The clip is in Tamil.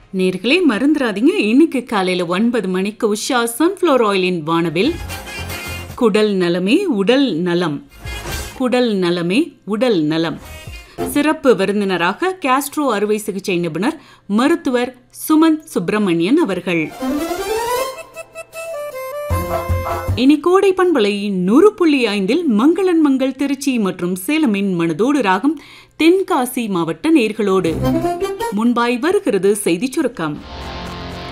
நேர்களே மறந்துடாதீங்க இன்னைக்கு காலையில ஒன்பது மணிக்கு உஷா சன்ஃப்ளவர் ஆயிலின் வானவில் குடல் நலமே உடல் நலம் குடல் நலமே உடல் நலம் சிறப்பு விருந்தினராக கேஸ்ட்ரோ அறுவை சிகிச்சை நிபுணர் மருத்துவர் சுமந்த் சுப்பிரமணியன் அவர்கள் இனி கோடை பண்பலை நூறு புள்ளி ஐந்தில் மங்களன் மங்கள் திருச்சி மற்றும் சேலமின் மனதோடு ராகம் தென்காசி மாவட்ட நேர்களோடு முன்பாய் வருகிறது செய்திச் சுருக்கம்